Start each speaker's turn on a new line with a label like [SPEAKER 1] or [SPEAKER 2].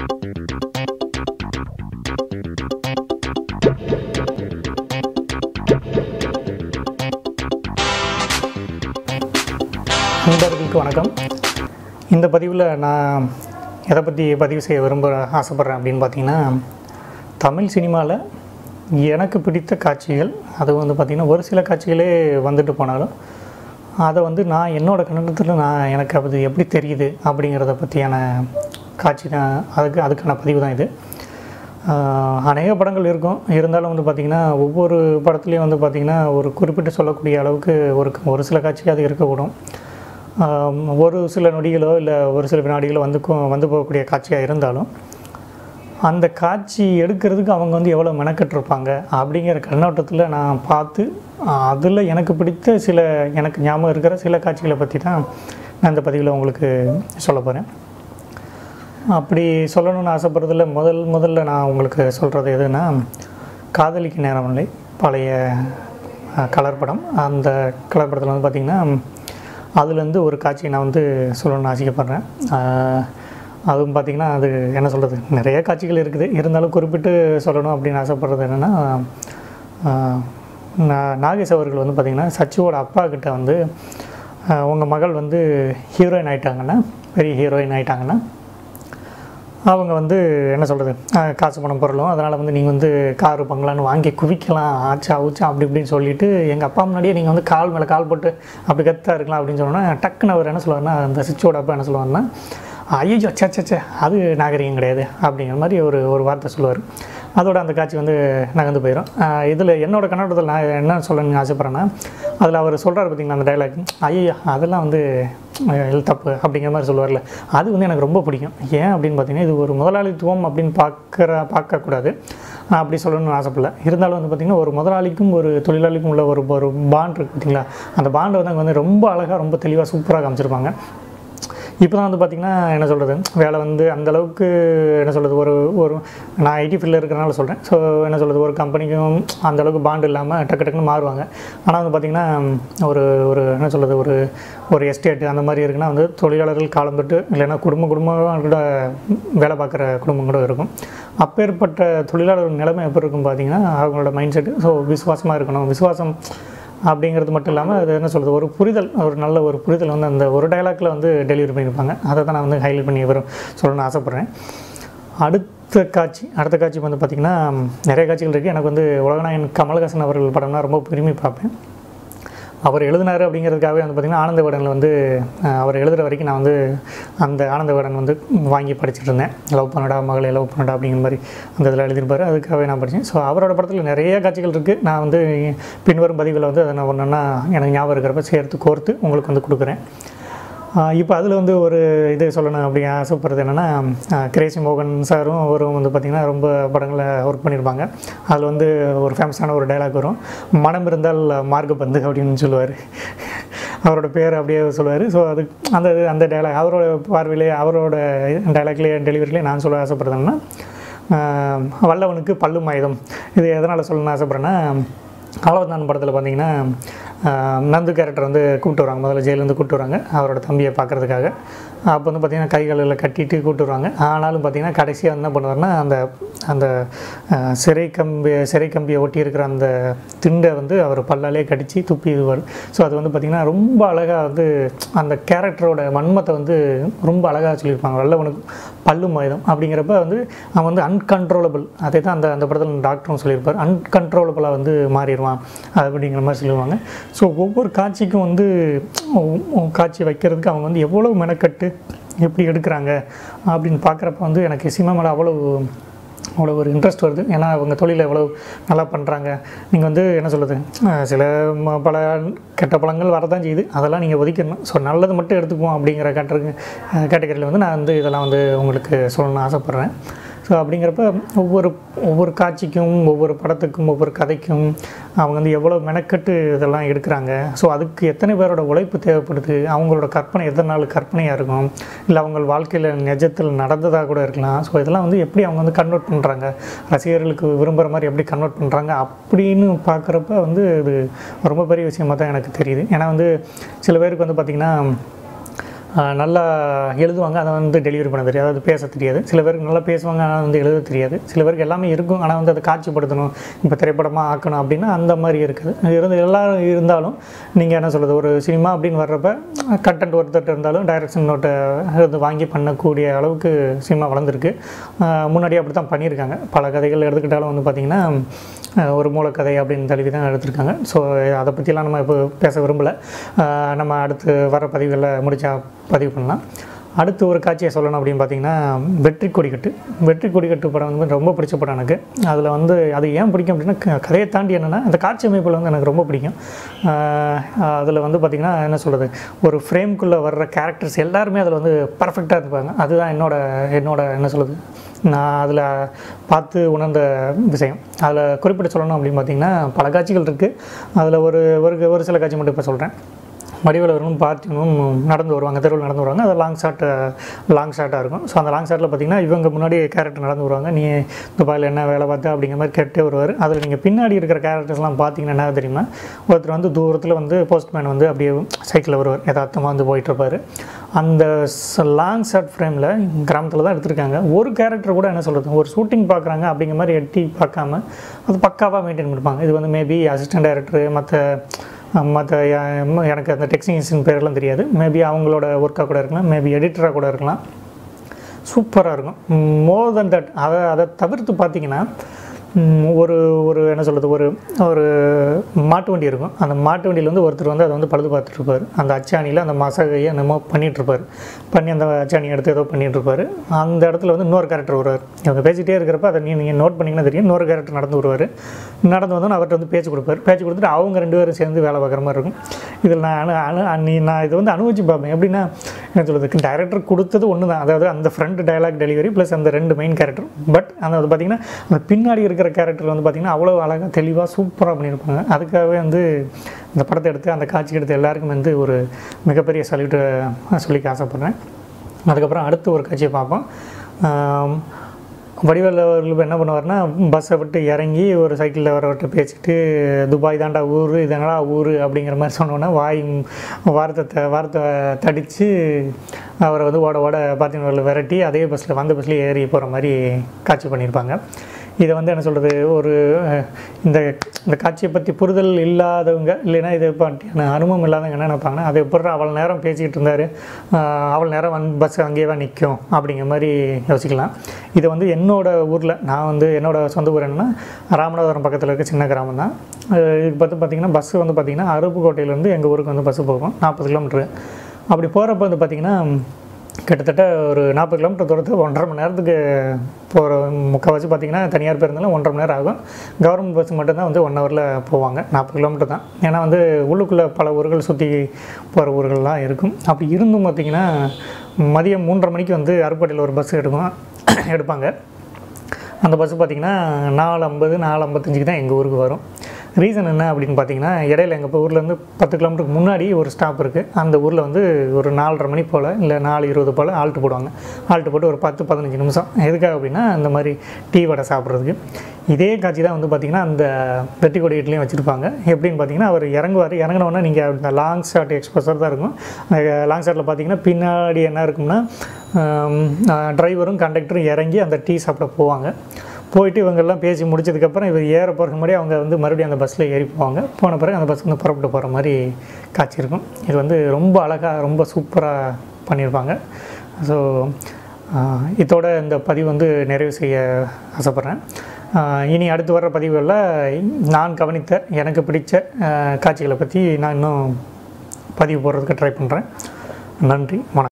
[SPEAKER 1] நண்பர்களுக்கு வணக்கம் இந்த பதிவில் நான் எதை பற்றி பதிவு செய்ய விரும்ப ஆசைப்பட்றேன் அப்படின்னு பார்த்தீங்கன்னா தமிழ் சினிமாவில் எனக்கு பிடித்த காட்சிகள் அது வந்து பார்த்திங்கன்னா ஒரு சில காட்சிகளே வந்துட்டு போனாலும் அதை வந்து நான் என்னோடய கண்ணத்தில் நான் எனக்கு அது எப்படி தெரியுது அப்படிங்கிறத பற்றியான காட்சி தான் அதுக்கு அதுக்கான பதிவு தான் இது ஆஹ் அநேக படங்கள் இருக்கும் இருந்தாலும் வந்து பார்த்திங்கன்னா ஒவ்வொரு படத்துலேயும் வந்து பார்த்திங்கன்னா ஒரு குறிப்பிட்டு சொல்லக்கூடிய அளவுக்கு ஒரு ஒரு சில காட்சி அது இருக்கக்கூடும் ஆம், ஒரு சில நொடிகளோ இல்லை ஒரு சில வினாடிகளோ வந்து கொ- வந்து போகக்கூடிய காட்சியாக இருந்தாலும் அந்த காட்சி எடுக்கிறதுக்கு அவங்க வந்து எவ்வளோ மெனக்கெட்டிருப்பாங்க அப்படிங்கிற கண்ணோட்டத்தில் நான் பார்த்து அதில் எனக்கு பிடித்த சில எனக்கு ஞாபகம் இருக்கிற சில காட்சிகளை பற்றி தான் நான் இந்த பதிவில் உங்களுக்கு சொல்ல போகிறேன் அப்படி சொல்லணும்னு ஆசைப்படுறதுல முதல் முதல்ல நான் உங்களுக்கு சொல்கிறது எதுனா காதலிக்கு நேரமில்லை பழைய அஹ், கலர் படம் அந்த கலர் படத்தில் வந்து பார்த்திங்கன்னா அதுலேருந்து ஒரு காட்சி நான் வந்து சொல்லணும்னு ஆசைப்படுறேன் அஹ், அதுவும் பார்த்திங்கன்னா அது என்ன சொல்கிறது நிறைய காட்சிகள் இருக்குது இருந்தாலும் குறிப்பிட்டு சொல்லணும் அப்படின்னு ஆசைப்படுறது என்னென்னா நாகேஷ் அவர்கள் வந்து பார்த்திங்கன்னா சச்சுவோட அப்பா கிட்ட வந்து உங்கள் மகள் வந்து ஹீரோயின் ஆயிட்டாங்கன்னா பெரிய ஹீரோயின் ஆயிட்டாங்கன்னா அவங்க வந்து என்ன சொல்கிறது காசு பணம் பொருளும் அதனால் வந்து நீங்கள் வந்து காரு பங்களான்னு வாங்கி குவிக்கலாம் ஆச்சா ஊச்சா அப்படி இப்படின்னு சொல்லிட்டு எங்கள் அப்பா முன்னாடியே நீங்கள் வந்து கால் மேலே கால் போட்டு அப்படி கத்தா இருக்கலாம் அப்படின்னு சொன்னோன்னா டக்குன்னு அவர் என்ன சொல்லுவாருன்னா அந்த சிச்சோட அப்பா என்ன சொல்லுவாருன்னா ஐயோ சே சே சே அது நாகரிகம் கிடையாது அப்படிங்கிற மாதிரி ஒரு ஒரு வார்த்தை சொல்லுவார் அதோட அந்த காட்சி வந்து நகர்ந்து போயிடும் இதில் என்னோட கண்ணோட்டத்தில் நான் என்ன சொல்லணும்னு ஆசைப்பட்றேன்னா அதில் அவர் சொல்கிறார் பார்த்தீங்களா அந்த டைலாக் ஐயோ அதெல்லாம் வந்து அஹ், இது தப்பு அப்படிங்கிற மாதிரி சொல்லுவார்ல அது வந்து எனக்கு ரொம்ப பிடிக்கும் ஏன் அப்படின்னு பார்த்தீங்கன்னா இது ஒரு முதலாளித்துவம் அப்படின்னு பார்க்குற பார்க்கக்கூடாது நான் அப்படி சொல்லணும்னு ஆசைப்படல இருந்தாலும் வந்து பார்த்திங்கன்னா ஒரு முதலாளிக்கும் ஒரு தொழிலாளிக்கும் உள்ள ஒரு ஒரு பாண்ட் இருக்குது பார்த்தீங்களா அந்த பாண்டை வந்து அங்க வந்து ரொம்ப அழகாக ரொம்ப தெளிவாக சூப்பராக காமிச்சிருப்பாங்க இப்போ தான் வந்து பார்த்திங்கன்னா என்ன சொல்கிறது வேலை வந்து அந்த அளவுக்கு என்ன சொல்கிறது ஒரு ஒரு நான் ஐடி ஃபீல்டில் இருக்கிறனால சொல்கிறேன் ஸோ என்ன சொல்கிறது ஒரு கம்பெனிக்கும் அந்த அளவுக்கு பாண்டு இல்லாமல் டக்கு டக்குன்னு மாறுவாங்க ஆனால் வந்து பார்த்திங்கன்னா ஒரு ஒரு என்ன சொல்கிறது ஒரு ஒரு எஸ்டேட் அந்த மாதிரி இருக்குன்னா வந்து தொழிலாளர்கள் காலம் தொட்டு இல்லைன்னா குடும்ப குடும்பம் கூட வேலை பார்க்குற குடும்பம் கூட இருக்கும் அப்பேற்பட்ட தொழிலாளர்கள் நிலைமை எப்படி இருக்கும் பார்த்தீங்கன்னா அவங்களோட மைண்ட் செட்டு ஸோ விசுவாசமாக இருக்கணும் விசுவாசம் அப்படிங்கிறது மட்டும் இல்லாமல் அது என்ன சொல்கிறது ஒரு புரிதல் ஒரு நல்ல ஒரு புரிதல் வந்து அந்த ஒரு டயலாக்ல வந்து டெலிவரி பண்ணியிருப்பாங்க அதை தான் நான் வந்து ஹைலைட் பண்ணி வரும் சொல்லணும்னு ஆசைப்பட்றேன் அடுத்த காட்சி அடுத்த காட்சி வந்து பார்த்திங்கன்னா நிறைய காட்சிகள் இருக்குது எனக்கு வந்து உலகநாயகன் கமல்ஹாசன் அவர்கள் படம்னா ரொம்ப விரும்பி பார்ப்பேன் அவர் எழுதினார் அப்படிங்கிறதுக்காகவே வந்து பார்த்திங்கன்னா ஆனந்த விகடனில் வந்து அஹ், அவர் எழுதுகிற வரைக்கும் நான் வந்து அந்த ஆனந்த விகடன் வந்து வாங்கி படிச்சுட்டு இருந்தேன் லவ் பண்ணடா மகளை லவ் பண்ணடா அப்படிங்கிற மாதிரி அந்த இதில் எழுதியிருப்பார் அதுக்காகவே நான் படித்தேன் ஸோ அவரோட படத்தில் நிறைய காட்சிகள் இருக்குது நான் வந்து பின்வரும் பதிவில் வந்து அதை நான் ஒன்றா எனக்கு ஞாபகம் இருக்கிறப்ப சேர்த்து கோர்த்து உங்களுக்கு வந்து கொடுக்குறேன் இப்போ அதில் வந்து ஒரு இது சொல்லணும் அப்படி ஆசைப்படுறது என்னென்னா கிரேசி மோகன் சாரும் அவரும் வந்து பார்த்திங்கன்னா ரொம்ப படங்களை ஒர்க் பண்ணியிருப்பாங்க அதில் வந்து ஒரு ஃபேமஸான ஒரு டைலாக் வரும் மனம் இருந்தால் மார்க்க பந்து அப்படின்னு சொல்லுவார் அவரோட பேர் அப்படியே சொல்லுவார் ஸோ அது அந்த அந்த டைலாக் அவரோட பார்வையிலே அவரோட டைலாக்லேயே டெலிவரியிலே நான் சொல்ல ஆசைப்படுறது என்னன்னா ஆஹ் வல்லவனுக்கு பல்லும் ஆயுதம் இது எதனால் சொல்லணும்னு ஆசைப்பட்றேன்னா அளவத்தான் படத்தில் பார்த்தீங்கன்னா ஆஹ் நந்து கேரக்டர் வந்து கூப்பிட்டு வராங்க முதல்ல ஜெயிலேருந்து கூப்பிட்டு வராங்க அவரோட தம்பியை பார்க்கறதுக்காக அப்போ வந்து பார்த்திங்கன்னா கைகளில் கட்டிட்டு கூப்பிட்டு வருவாங்க ஆனாலும் பார்த்திங்கன்னா கடைசியாக என்ன பண்ணுவார்னா அந்த அந்த ஆஹ் சிறை கம்பி சிறை கம்பியை ஒட்டி இருக்கிற அந்த திண்டை வந்து அவர் பல்லாலே கடித்து துப்பி இதுவார் ஸோ அது வந்து பார்த்திங்கன்னா ரொம்ப அழகாக வந்து அந்த கேரக்டரோட வன்மத்தை வந்து ரொம்ப அழகாக சொல்லியிருப்பாங்க வல்லவனுக்கு பல்லும் ஆயுதம் அப்படிங்கிறப்ப வந்து அவன் வந்து அன்கண்ட்ரோலபிள் அதே தான் அந்த அந்த படத்தில் டாக்டரும் சொல்லியிருப்பார் அன்கண்ட்ரோலபிளாக வந்து மாறிடுவான் அப்படிங்கிற மாதிரி சொல்லுவாங்க ஸோ ஒவ்வொரு காட்சிக்கும் வந்து ஒ- காட்சி வைக்கிறதுக்கு அவங்க வந்து எவ்வளோ மெனக்கட்டு எப்படி எடுக்கிறாங்க அப்படின்னு பார்க்குறப்ப வந்து எனக்கு சினிமா மேலே அவ்வளோ அவ்வளோ ஒரு இன்ட்ரெஸ்ட் வருது ஏன்னா அவங்க தொழிலை எவ்வளோ நல்லா பண்ணுறாங்க நீங்கள் வந்து என்ன சொல்கிறது சில ம- பல கெட்ட பழங்கள் வரதான் செய்யுது அதெல்லாம் நீங்கள் ஒதுக்கிடணும் ஸோ நல்லது மட்டும் எடுத்துக்குவோம் அப்படிங்கிற கேட்டருக்கு கேட்டகரியில் வந்து நான் வந்து இதெல்லாம் வந்து உங்களுக்கு சொல்லணும்னு ஆசைப்பட்றேன் ஸோ அப்படிங்கிறப்ப ஒவ்வொரு ஒவ்வொரு காட்சிக்கும் ஒவ்வொரு படத்துக்கும் ஒவ்வொரு கதைக்கும் அவங்க வந்து எவ்வளோ மெனக்கட்டு இதெல்லாம் எடுக்கிறாங்க ஸோ அதுக்கு எத்தனை பேரோட உழைப்பு தேவைப்படுது அவங்களோட கற்பனை எத்தனை நாள் கற்பனையாக இருக்கும் இல்லை அவங்க வாழ்க்கையில் நிஜத்தில் நடந்ததாக கூட இருக்கலாம் ஸோ இதெல்லாம் வந்து எப்படி அவங்க வந்து கன்வெர்ட் பண்ணுறாங்க ரசிகர்களுக்கு விரும்புகிற மாதிரி எப்படி கன்வெர்ட் பண்ணுறாங்க அப்படின்னு பார்க்குறப்ப வந்து இது ரொம்ப பெரிய விஷயமா தான் எனக்கு தெரியுது ஏன்னா வந்து சில பேருக்கு வந்து பார்த்திங்கன்னா ஆஹ் நல்லா எழுதுவாங்க அதை வந்து டெலிவரி பண்ண தெரியாது அதாவது பேச தெரியாது சில பேருக்கு நல்லா பேசுவாங்க ஆனால் வந்து எழுத தெரியாது சில பேருக்கு எல்லாமே இருக்கும் ஆனால் வந்து அதை காட்சிப்படுத்தணும் இப்போ திரைப்படமாக ஆக்கணும் அப்படின்னா அந்த மாதிரி இருக்குது இருந்து எல்லாரும் இருந்தாலும் நீங்கள் என்ன சொல்கிறது ஒரு சினிமா அப்படின்னு வர்றப்ப கண்டென்ட் ஒருத்தர் இருந்தாலும் டைரக்ஷன் நோட்டை இது வாங்கி பண்ணக்கூடிய அளவுக்கு சினிமா வளர்ந்துருக்கு ஆஹ் முன்னாடியே அப்படி தான் பண்ணியிருக்காங்க பல கதைகள் எடுத்துக்கிட்டாலும் வந்து பார்த்திங்கன்னா ஆஹ் ஒரு மூலக்கதை அப்படின்னு தழுவி தான் எடுத்திருக்காங்க ஸோ அதை பற்றிலாம் நம்ம இப்போ பேச விரும்பலை ஆஹ் நம்ம அடுத்து வர பதிவுகளில் முடிச்சா பதிவு பண்ணலாம் அடுத்து ஒரு காட்சியை சொல்லணும் அப்படின்னு பார்த்தீங்கன்னா வெற்றி கொடிக்கட்டு வெற்றி கொடிக்கட்டு படம் வந்து ரொம்ப பிடிச்ச படம் எனக்கு அதில் வந்து அது ஏன் பிடிக்கும் அப்படின்னா க- கதையை தாண்டி என்னென்னா அந்த காட்சி அமைப்பில் வந்து எனக்கு ரொம்ப பிடிக்கும் அதில் வந்து பார்த்திங்கன்னா என்ன சொல்கிறது ஒரு ஃப்ரேம்குள்ளே வர்ற கேரக்டர்ஸ் எல்லாருமே அதில் வந்து பர்ஃபெக்டாக இருப்பாங்க அதுதான் என்னோட என்னோட என்ன சொல்கிறது நான் அதில் பார்த்து உணர்ந்த விஷயம் அதில் குறிப்பிட்டு சொல்லணும் அப்படின்னு பார்த்தீங்கன்னா பல காட்சிகள் இருக்குது அதில் ஒரு ஒரு ஒரு சில காட்சி மட்டும் இப்போ சொல்கிறேன் வடிவேலவர்களும் பார்த்தினும் நடந்து வருவாங்க தெருவில் நடந்து வருவாங்க அது லாங் ஷாட்டு லாங் ஷாட்டாக இருக்கும் ஸோ அந்த லாங் ஷாட்டில் பார்த்தீங்கன்னா இவங்க முன்னாடி கேரக்டர் நடந்து வருவாங்க நீ துபாயில் என்ன வேலை பார்த்த அப்படிங்கிற மாதிரி கேட்டே வருவார் அதில் நீங்கள் பின்னாடி இருக்கிற கேரக்டர்ஸ்லாம் பார்த்தீங்கன்னா என்ன தெரியுமா ஒருத்தர் வந்து தூரத்தில் வந்து போஸ்ட்மேன் வந்து அப்படியே சைக்கிளில் வருவார் யதார்த்தமாக வந்து போயிட்டுருப்பார் அந்த லாங் ஷாட் ஃப்ரேமில் கிராமத்தில் தான் எடுத்திருக்காங்க ஒரு கேரக்டர் கூட என்ன சொல்கிறது ஒரு ஷூட்டிங் பார்க்குறாங்க அப்படிங்கிற மாதிரி எட்டி பார்க்காம அது பக்காவாக மெயின்டைன் பண்ணிப்பாங்க இது வந்து மேபி அசிஸ்டன்ட் டைரக்டர் மற்ற மற்ற எனக்கு அந்த டெக்னீஷியன் பேரெல்லாம் தெரியாது மேபி அவங்களோட ஒர்க்காக கூட இருக்கலாம் மேபி எடிட்டராக கூட இருக்கலாம் சூப்பராக இருக்கும் மோர் தென் தட் அதை அதை தவிர்த்து பார்த்தீங்கன்னா ம், ஒரு ஒரு என்ன சொல்கிறது ஒரு ஒரு மாட்டு வண்டி இருக்கும் அந்த மாட்டு வண்டியில் வந்து ஒருத்தர் வந்து அதை வந்து பழுது பார்த்துட்டு இருப்பார் அந்த அச்சாணியில் அந்த மசகையை என்னமோ பண்ணிட்டு இருப்பார் பண்ணி அந்த அச்சாணி எடுத்து ஏதோ பண்ணிட்டு இருப்பார் அந்த இடத்துல வந்து இன்னொரு கேரக்டர் வருவார் இவங்க பேசிகிட்டே இருக்கிறப்ப அதை நீ நீங்கள் நோட் பண்ணிங்கன்னா தெரியும் இன்னொரு கேரக்டர் நடந்து வருவார் நடந்து வந்தோன்னு அவர்கிட்ட வந்து பேச்சு கொடுப்பார் பேச்சு கொடுத்துட்டு அவங்க ரெண்டு பேரும் சேர்ந்து வேலை பார்க்குற மாதிரி இருக்கும் இதில் நான் அனு அனு அன்னி நான் இது வந்து அனுபவிச்சு பார்ப்பேன் எப்படின்னா என்ன சொல்கிறது டைரக்டர் கொடுத்தது ஒன்று தான் அதாவது அந்த ஃப்ரண்ட் டயலாக் டெலிவரி ப்ளஸ் அந்த ரெண்டு மெயின் கேரக்டர் பட் அந்த அது பார்த்திங்கன்னா அந்த பின்னாடி இருக்கிற கேரக்டர் வந்து பார்த்திங்கன்னா அவ்வளோ அழகாக தெளிவாக சூப்பராக பண்ணியிருப்பாங்க அதுக்காகவே வந்து இந்த படத்தை எடுத்து அந்த காட்சி எடுத்து எல்லாருக்கும் வந்து ஒரு மிகப்பெரிய சல்யூட்டை சொல்லிக்க ஆசைப்பட்றேன் அதுக்கப்புறம் அடுத்து ஒரு காட்சியை பார்ப்போம் ஆம், வடிவேல் அவர்கள் என்ன பண்ணுவார்னா பஸ்ஸை விட்டு இறங்கி ஒரு சைக்கிளில் வரவர்கிட்ட பேசிட்டு துபாய் தாண்டா ஊர் இதனடா ஊர் அப்படிங்கிற மாதிரி சொன்னோன்னே வாய் வார்த்தை த- வார்த்தை தடித்து அவரை வந்து ஓட ஓட பார்த்தீங்கன்னா விரட்டி அதே பஸ்ஸில் வந்த பஸ்ஸில் ஏறி போகிற மாதிரி காட்சி பண்ணியிருப்பாங்க இதை வந்து என்ன சொல்கிறது ஒரு அஹ், இந்த இந்த காட்சியை பற்றி புரிதல் இல்லாதவங்க இல்லைன்னா இதை பற்றியான அனுபவம் இல்லாதவங்க என்ன நினைப்பாங்கன்னா அது எப்படி அவள் நேரம் பேசிக்கிட்டு இருந்தார் அவள் நேரம் வந்து பஸ் அங்கேயே நிற்கும் அப்படிங்கிற மாதிரி யோசிக்கலாம் இது வந்து என்னோட ஊரில் நான் வந்து என்னோட சொந்த ஊர் என்னன்னா ராமநாதபுரம் பக்கத்தில் இருக்க சின்ன கிராமம் தான் இதுக்கு பார்த்து பார்த்திங்கன்னா பஸ்ஸு வந்து பார்த்திங்கன்னா அருப்புக்கோட்டையிலேருந்து எங்கள் ஊருக்கு வந்து பஸ்ஸு போகும் நாற்பது கிலோமீட்ரு அப்படி போகிறப்ப வந்து பார்த்திங்கன்னா கிட்டத்தட்ட ஒரு நாற்பது கிலோமீட்டர் தூரத்துக்கு ஒன்றரை மணி நேரத்துக்கு போகிற முக்கால்வாசி பார்த்தீங்கன்னா தனியார் பேருந்தாலும் ஒன்றரை மணி நேரம் ஆகும் கவர்மெண்ட் பஸ் மட்டும்தான் வந்து ஒன் ஹவரில் போவாங்க நாற்பது கிலோமீட்டர் தான் ஏன்னா வந்து உள்ளுக்குள்ளே பல ஊர்கள் சுற்றி போகிற ஊர்கள்லாம் இருக்கும் அப்படி இருந்தும் பார்த்தீங்கன்னா மதியம் மூன்றரை மணிக்கு வந்து அருப்பட்டியில் ஒரு பஸ் எடுக்கும் எடுப்பாங்க அந்த பஸ்ஸு பார்த்திங்கன்னா நாலு ஐம்பது நாலு ஐம்பத்தஞ்சுக்கு தான் எங்கள் ஊருக்கு வரும் ரீசன் என்ன அப்படின்னு பார்த்தீங்கன்னா இடையில எங்கள் ஊர்லேருந்து பத்து கிலோமீட்டருக்கு முன்னாடி ஒரு ஸ்டாப் இருக்குது அந்த ஊரில் வந்து ஒரு நாலரை மணி போல் இல்லை நாலு இருபது போல் ஆல்ட்டு போடுவாங்க ஆல்ட்டு போட்டு ஒரு பத்து பதினஞ்சு நிமிஷம் எதுக்காக அப்படின்னா இந்த மாதிரி டீ வடை சாப்பிட்றதுக்கு இதே காட்சி தான் வந்து பார்த்திங்கன்னா அந்த வெட்டி கொடி இட்லியும் வச்சுருப்பாங்க எப்படின்னு பார்த்தீங்கன்னா அவர் இறங்குவார் இறங்கினோடனே நீங்கள் இந்த லாங் ஷாட் எக்ஸ்போசர் தான் இருக்கும் லாங் ஷாட்டில் பார்த்தீங்கன்னா பின்னாடி என்ன இருக்கும்னா டிரைவரும் கண்டக்டரும் இறங்கி அந்த டீ சாப்பிட போவாங்க போயிட்டு இவங்கெல்லாம் பேசி முடிச்சதுக்கப்புறம் இவர் ஏற போகிறதுக்கு முன்னாடி அவங்க வந்து மறுபடியும் அந்த பஸ்ஸில் ஏறி போவாங்க போன பிறகு அந்த பஸ் வந்து புறப்பட்டு போகிற மாதிரி காட்சி இருக்கும் இது வந்து ரொம்ப அழகாக ரொம்ப சூப்பராக பண்ணியிருப்பாங்க ஸோ இதோட இந்த பதிவு வந்து நிறைவு செய்ய ஆசைப்பட்றேன் ஆஹ் இனி அடுத்து வர்ற பதிவுகளில் நான் கவனித்த எனக்கு பிடிச்ச ஆஹ் காட்சிகளை பற்றி நான் இன்னும் பதிவு போடுறதுக்கு ட்ரை பண்ணுறேன் நன்றி வணக்கம்